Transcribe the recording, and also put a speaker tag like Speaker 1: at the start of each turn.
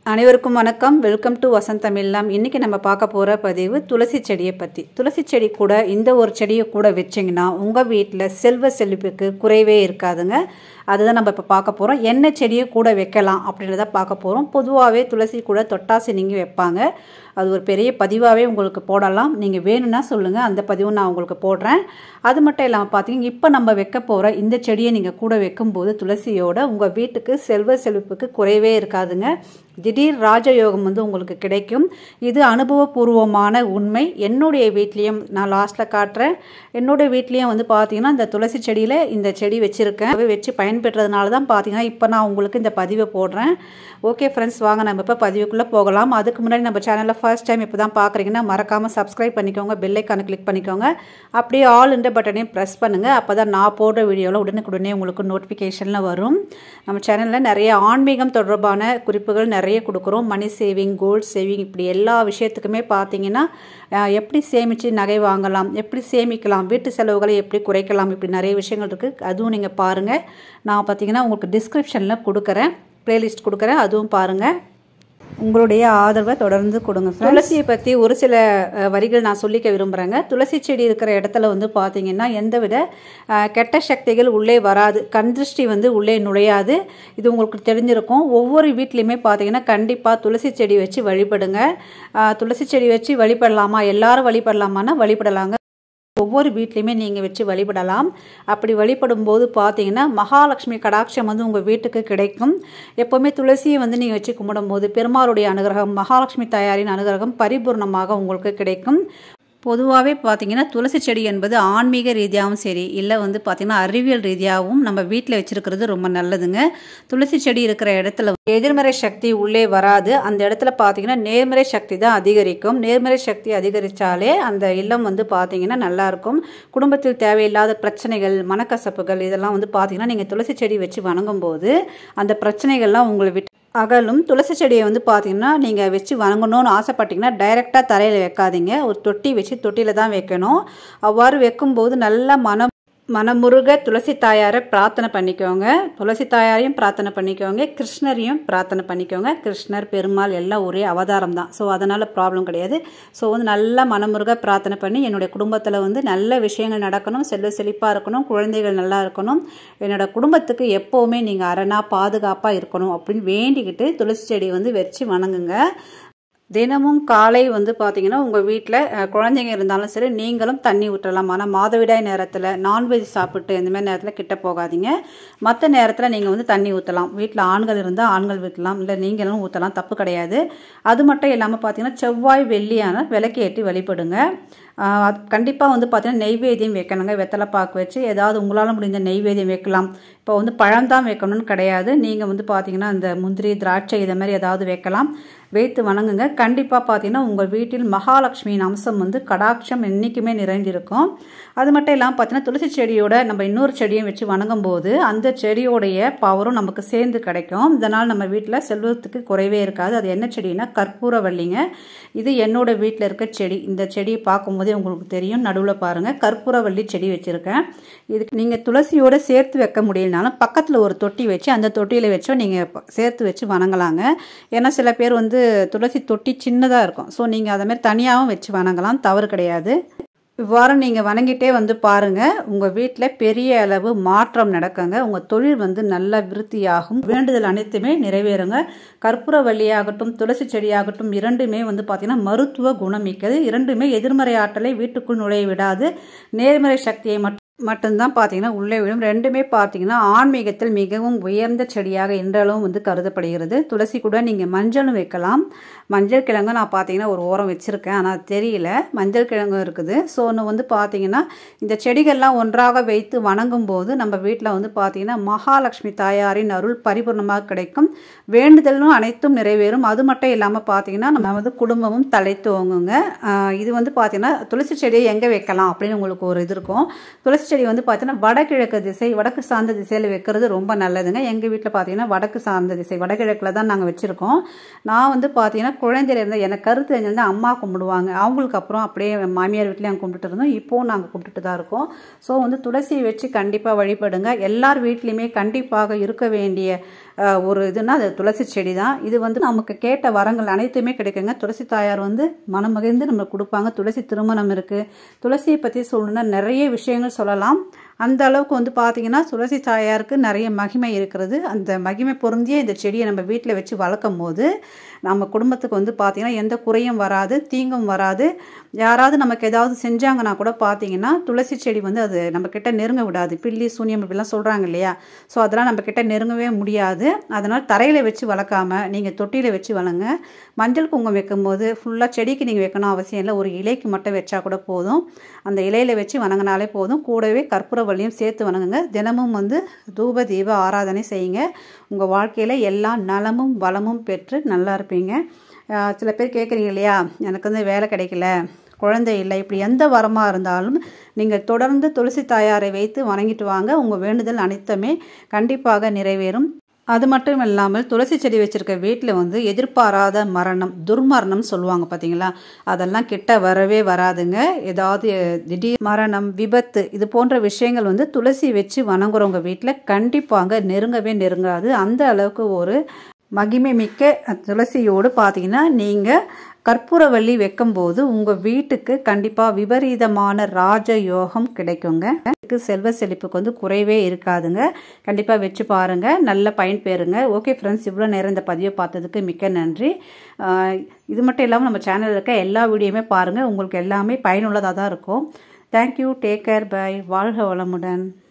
Speaker 1: அனைவருக்கும் வணக்கம் welcome to Vasanth தமிழ்லாம் இன்றைக்கி நம்ம பார்க்க போகிற பதிவு துளசி செடியை பற்றி துளசி செடி கூட இந்த ஒரு செடியை கூட வச்சிங்கன்னா உங்கள் வீட்டில் செல்வ செழிப்புக்கு குறைவே இருக்காதுங்க அதுதான் நம்ம இப்போ பார்க்க போகிறோம் என்ன செடியை கூட வைக்கலாம் அப்படின்றத பார்க்க போகிறோம் பொதுவாகவே துளசி கூட தொட்டாசி நீங்கள் வைப்பாங்க அது ஒரு பெரிய பதிவாகவே உங்களுக்கு போடலாம் நீங்கள் வேணும்னா சொல்லுங்கள் அந்த பதிவும் நான் உங்களுக்கு போடுறேன் அது மட்டும் இல்லாமல் பார்த்தீங்கன்னா இப்போ நம்ம வைக்க போகிற இந்த செடியை நீங்கள் கூட வைக்கும்போது துளசியோட உங்கள் வீட்டுக்கு செல்வ செழிப்புக்கு குறைவே இருக்காதுங்க திடீர் ராஜயோகம் வந்து உங்களுக்கு கிடைக்கும் இது அனுபவபூர்வமான உண்மை என்னுடைய வீட்லேயும் நான் லாஸ்ட்டில் காட்டுறேன் என்னுடைய வீட்லேயும் வந்து பார்த்தீங்கன்னா இந்த துளசி செடியில் இந்த செடி வச்சுருக்கேன் வச்சு பயன்பெற்றதுனால தான் பார்த்தீங்கன்னா இப்போ நான் உங்களுக்கு இந்த பதிவை போடுறேன் ஓகே ஃப்ரெண்ட்ஸ் வாங்க நம்ம இப்போ பதிவுக்குள்ளே போகலாம் அதுக்கு முன்னாடி நம்ம சேனலில் ஃபர்ஸ்ட் டைம் இப்போ தான் பார்க்குறீங்கன்னா மறக்காமல் சப்ஸ்கிரைப் பண்ணிக்கோங்க பெல்லைக்கான கிளிக் பண்ணிக்கோங்க அப்படியே ஆல் இந்த பட்டனையும் ப்ரெஸ் பண்ணுங்கள் அப்போ தான் நான் போடுற வீடியோவில் உடனுக்குடனே உங்களுக்கு நோட்டிஃபிகேஷனில் வரும் நம்ம சேனலில் நிறைய ஆன்மீகம் தொடர்பான குறிப்புகள் நிறைய கொடுக்குறோம் மணி சேவிங் கோல்ட் சேவிங் இப்படி எல்லா விஷயத்துக்குமே பார்த்தீங்கன்னா எப்படி சேமித்து நகை வாங்கலாம் எப்படி சேமிக்கலாம் வீட்டு செலவுகளை எப்படி குறைக்கலாம் இப்படி நிறைய விஷயங்கள் இருக்குது அதுவும் நீங்கள் பாருங்கள் நான் பார்த்தீங்கன்னா உங்களுக்கு டிஸ்கிரிப்ஷனில் கொடுக்குறேன் ப்ளேலிஸ்ட் கொடுக்குறேன் அதுவும் பாருங்கள் உங்களுடைய ஆதரவை தொடர்ந்து கொடுங்க துளசியை பற்றி ஒரு சில வரிகள் நான் சொல்லிக்க விரும்புகிறேங்க துளசி செடி இருக்கிற இடத்துல வந்து பார்த்தீங்கன்னா எந்தவித கெட்ட சக்திகள் உள்ளே வராது கண் திருஷ்டி வந்து உள்ளே நுழையாது இது உங்களுக்கு தெரிஞ்சிருக்கும் ஒவ்வொரு வீட்லேயுமே பார்த்தீங்கன்னா கண்டிப்பாக துளசி செடி வச்சு வழிபடுங்க துளசி செடி வச்சு வழிபடலாமா எல்லாரும் வழிபடலாமான்னா வழிபடலாங்க ஒவ்வொரு வீட்லேயுமே நீங்கள் வச்சு வழிபடலாம் அப்படி வழிபடும் போது பார்த்தீங்கன்னா மகாலட்சுமி கடாட்சம் வந்து உங்கள் வீட்டுக்கு கிடைக்கும் எப்போவுமே துளசியை வந்து நீங்கள் வச்சு கும்பிடும்போது பெருமாளுடைய அனுகிரகம் மகாலட்சுமி தாயாரின் அனுகிரகம் பரிபூர்ணமாக உங்களுக்கு கிடைக்கும் பொதுவாகவே பார்த்தீங்கன்னா துளசி செடி என்பது ஆன்மீக ரீதியாகவும் சரி இல்லை வந்து பார்த்திங்கன்னா அறிவியல் ரீதியாகவும் நம்ம வீட்டில் வச்சுருக்கிறது ரொம்ப நல்லதுங்க துளசி செடி இருக்கிற இடத்துல எதிர்மறை சக்தி உள்ளே வராது அந்த இடத்துல பார்த்தீங்கன்னா நேர்மறை சக்தி தான் அதிகரிக்கும் நேர்மறை சக்தி அதிகரித்தாலே அந்த இல்லம் வந்து பார்த்தீங்கன்னா நல்லாயிருக்கும் குடும்பத்தில் தேவையில்லாத பிரச்சனைகள் மனக்கசப்புகள் இதெல்லாம் வந்து பார்த்தீங்கன்னா நீங்கள் துளசி செடி வச்சு வணங்கும் போது அந்த பிரச்சனைகள்லாம் உங்களை விட்டு அகலும் துளசி செடியை வந்து பார்த்தீங்கன்னா நீங்கள் வச்சு வணங்கணும்னு ஆசைப்பட்டீங்கன்னா டைரெக்டாக தரையில் வைக்காதீங்க ஒரு தொட்டி வச்சு தொட்டியில் தான் வைக்கணும் அவ்வாறு வைக்கும்போது நல்ல மனம் மனமுருக துளசி தாயாரை பிரார்த்தனை பண்ணிக்கோங்க துளசி தாயாரையும் பிரார்த்தனை பண்ணிக்கோங்க கிருஷ்ணரையும் பிரார்த்தனை பண்ணிக்கோங்க கிருஷ்ணர் பெருமாள் எல்லாம் ஒரே அவதாரம் தான் ஸோ அதனால் ப்ராப்ளம் கிடையாது ஸோ வந்து நல்ல மனமுருக பிரார்த்தனை பண்ணி என்னுடைய குடும்பத்தில் வந்து நல்ல விஷயங்கள் நடக்கணும் செல்வ செழிப்பாக இருக்கணும் குழந்தைகள் நல்லா இருக்கணும் என்னோடய குடும்பத்துக்கு எப்போவுமே நீங்கள் அரணாக பாதுகாப்பாக இருக்கணும் அப்படின்னு வேண்டிக்கிட்டு துளசி செடி வந்து வச்சு வணங்குங்க தினமும் காலை வந்து பார்த்தீங்கன்னா உங்கள் வீட்டில் குழந்தைங்க இருந்தாலும் சரி நீங்களும் தண்ணி ஊற்றலாம் ஆனால் மாதவிடாய் நேரத்தில் நான்வெஜ் சாப்பிட்டு இந்த மாதிரி நேரத்தில் கிட்ட போகாதீங்க மற்ற நேரத்தில் நீங்கள் வந்து தண்ணி ஊற்றலாம் வீட்டில் ஆண்கள் இருந்தால் ஆண்கள் ஊற்றலாம் இல்லை நீங்களும் ஊற்றலாம் தப்பு கிடையாது அது மட்டும் இல்லாமல் பார்த்தீங்கன்னா செவ்வாய் வெள்ளியான விளக்கு ஏற்றி வழிபடுங்க கண்டிப்பாக வந்து பார்த்தீங்கன்னா நெய்வேத்தியம் வைக்கணுங்க வெத்தலை பாக்கு வச்சு ஏதாவது உங்களால் முடிந்த நெய்வேத்தியம் வைக்கலாம் இப்போ வந்து பழம் தான் வைக்கணும்னு கிடையாது நீங்கள் வந்து பார்த்தீங்கன்னா இந்த முந்திரி திராட்சை இதை மாதிரி ஏதாவது வைக்கலாம் வைத்து வணங்குங்க கண்டிப்பாக பார்த்தீங்கன்னா உங்கள் வீட்டில் மகாலட்சுமியின் அம்சம் வந்து கடாட்சம் என்றைக்குமே நிறைந்திருக்கும் அது மட்டும் இல்லாமல் பார்த்தீங்கன்னா துளசி செடியோட நம்ம இன்னொரு செடியும் வச்சு வணங்கும் போது அந்த செடியோடைய பவரும் நமக்கு சேர்ந்து கிடைக்கும் இதனால் நம்ம வீட்டில் செல்வத்துக்கு குறைவே இருக்காது அது என்ன செடினா கற்பூரவல்லிங்க இது என்னோட வீட்டில் இருக்க செடி இந்த செடியை பார்க்கும்போதே உங்களுக்கு தெரியும் நடுவில் பாருங்கள் கற்பூரவல்லி செடி வச்சுருக்கேன் இதுக்கு நீங்கள் துளசியோடு சேர்த்து வைக்க முடியலனாலும் பக்கத்தில் ஒரு தொட்டி வச்சு அந்த தொட்டியில் வச்சோ நீங்கள் சேர்த்து வச்சு வணங்கலாங்க ஏன்னா சில பேர் வந்து துளசி தொட்டி சின்னதாக இருக்கும் ஸோ நீங்கள் அதை மாதிரி தனியாகவும் வச்சு வணங்கலாம் தவறு கிடையாது இவ்வாறு நீங்கள் வணங்கிட்டே வந்து பாருங்கள் உங்கள் வீட்டில் பெரிய அளவு மாற்றம் நடக்குங்க உங்கள் தொழில் வந்து நல்ல விருத்தியாகும் வேண்டுதல் அனைத்துமே நிறைவேறுங்க கற்பூர வள்ளியாகட்டும் துளசி செடியாகட்டும் இரண்டுமே வந்து பார்த்திங்கன்னா மருத்துவ குணம் மிக்கது இரண்டுமே எதிர்மறை ஆற்றலை வீட்டுக்குள் நுழைய விடாது நேர்மறை சக்தியை மட்டும் மட்டும்தான் பார்த்தீங்கன்னா உள்ளே விழும் ரெண்டுமே பார்த்தீங்கன்னா ஆன்மீகத்தில் மிகவும் உயர்ந்த செடியாக இன்றளவும் வந்து கருதப்படுகிறது துளசி கூட நீங்கள் மஞ்சளும் வைக்கலாம் மஞ்சள் கிழங்கு நான் பார்த்தீங்கன்னா ஒரு ஓரம் வச்சுருக்கேன் ஆனால் தெரியல மஞ்சள் கிழங்கும் இருக்குது ஸோ ஒன்று வந்து பார்த்தீங்கன்னா இந்த செடிகள்லாம் ஒன்றாக வைத்து வணங்கும் போது நம்ம வீட்டில் வந்து பார்த்தீங்கன்னா மகாலட்சுமி தாயாரின் அருள் பரிபூர்ணமாக கிடைக்கும் வேண்டுதலும் அனைத்தும் நிறைவேறும் அது மட்டும் இல்லாமல் பார்த்தீங்கன்னா நம்ம வந்து குடும்பமும் தழைத்து ஓங்குங்க இது வந்து பார்த்தீங்கன்னா துளசி செடியை எங்கே வைக்கலாம் அப்படின்னு உங்களுக்கு ஒரு இது இருக்கும் துளசி செடி வந்து பார்த்தீங்கன்னா வடகிழக்கு திசை வடக்கு சார்ந்த திசையில் வைக்கிறது ரொம்ப நல்லதுங்க எங்கள் வீட்டில் பார்த்தீங்கன்னா வடக்கு சார்ந்த திசை வடகிழக்கில் தான் நாங்கள் வச்சுருக்கோம் நான் வந்து பார்த்தீங்கன்னா குழந்தையில இருந்த எனக்கு கருத்து தெரிஞ்சது அம்மா கும்பிடுவாங்க அவங்களுக்கு அப்புறம் அப்படியே மாமியார் வீட்லேயும் கும்பிட்டுட்டு இருந்தோம் இப்போவும் நாங்கள் கும்பிட்டுட்டு தான் இருக்கோம் ஸோ வந்து துளசியை வச்சு கண்டிப்பாக வழிபடுங்க எல்லார் வீட்லேயுமே கண்டிப்பாக இருக்க வேண்டிய அஹ், ஒரு இதுனா அது துளசி செடி தான் இது வந்து நமக்கு கேட்ட வரங்கள் அனைத்துமே கிடைக்குங்க துளசி தாயார் வந்து மனமகிழ்ந்து நம்மளுக்கு கொடுப்பாங்க துளசி திருமணம் இருக்குது துளசியை பற்றி சொல்லணும்னா நிறைய விஷயங்கள் சொல்லலாம் அந்த அளவுக்கு வந்து பார்த்தீங்கன்னா துளசி தாயாருக்கு நிறைய மகிமை இருக்கிறது அந்த மகிமை பொருந்திய இந்த செடியை நம்ம வீட்டில் வச்சு வளர்க்கும் போது நம்ம குடும்பத்துக்கு வந்து பார்த்தீங்கன்னா எந்த குறையும் வராது தீங்கும் வராது யாராவது நமக்கு ஏதாவது செஞ்சாங்கன்னா கூட பார்த்தீங்கன்னா துளசி செடி வந்து அது நம்ம கிட்ட நெருங்க விடாது பில்லி சூனியம் இப்படிலாம் சொல்கிறாங்க இல்லையா ஸோ அதெல்லாம் நம்ம கிட்ட நெருங்கவே முடியாது அதனால் தரையில் வச்சு வளர்க்காம நீங்கள் தொட்டியில் வச்சு வளங்க மஞ்சள் குங்குமம் வைக்கும்போது ஃபுல்லாக செடிக்கு நீங்கள் வைக்கணும் அவசியம் இல்லை ஒரு இலைக்கு மட்டும் வச்சா கூட போதும் அந்த இலையில வச்சு வணங்கினாலே போதும் கூடவே கற்பூரவள்ளியும் சேர்த்து வணங்குங்க தினமும் வந்து தூப தீப ஆராதனை செய்யுங்க உங்கள் வாழ்க்கையில் எல்லா நலமும் வளமும் பெற்று நல்லா இருப்பீங்க ஆஹ் சில பேர் கேட்குறீங்க இல்லையா எனக்கு வந்து வேலை கிடைக்கல குழந்தை இல்லை இப்படி எந்த வரமாக இருந்தாலும் நீங்கள் தொடர்ந்து துளசி தாயாரை வைத்து வணங்கிட்டு வாங்க உங்கள் வேண்டுதல் அனைத்துமே கண்டிப்பாக நிறைவேறும் அது மட்டும் இல்லாமல் துளசி செடி வச்சிருக்க வீட்டில் வந்து எதிர்பாராத மரணம் துர்மரணம் சொல்லுவாங்க பார்த்தீங்களா அதெல்லாம் கிட்ட வரவே வராதுங்க ஏதாவது திடீர் மரணம் விபத்து இது போன்ற விஷயங்கள் வந்து துளசி வச்சு வணங்குறவங்க வீட்டில் கண்டிப்பாக நெருங்கவே நெருங்காது அந்த அளவுக்கு ஒரு மகிமை மிக்க துளசியோடு பார்த்தீங்கன்னா நீங்கள் கற்பூரவள்ளி வைக்கும்போது உங்கள் வீட்டுக்கு கண்டிப்பாக விபரீதமான ராஜயோகம் கிடைக்குங்க இதுக்கு செல்வ செழிப்புக்கு வந்து குறைவே இருக்காதுங்க கண்டிப்பாக வச்சு பாருங்கள் நல்ல பயன் பெறுங்க ஓகே ஃப்ரெண்ட்ஸ் இவ்வளோ நேரம் இந்த பதிவை பார்த்ததுக்கு மிக்க நன்றி ஆஹ் இது மட்டும் இல்லாமல் நம்ம சேனலில் இருக்க எல்லா வீடியோவுமே பாருங்கள் உங்களுக்கு எல்லாமே பயனுள்ளதாக தான் இருக்கும் தேங்க்யூ டேக் கேர் பை வாழ்க வளமுடன்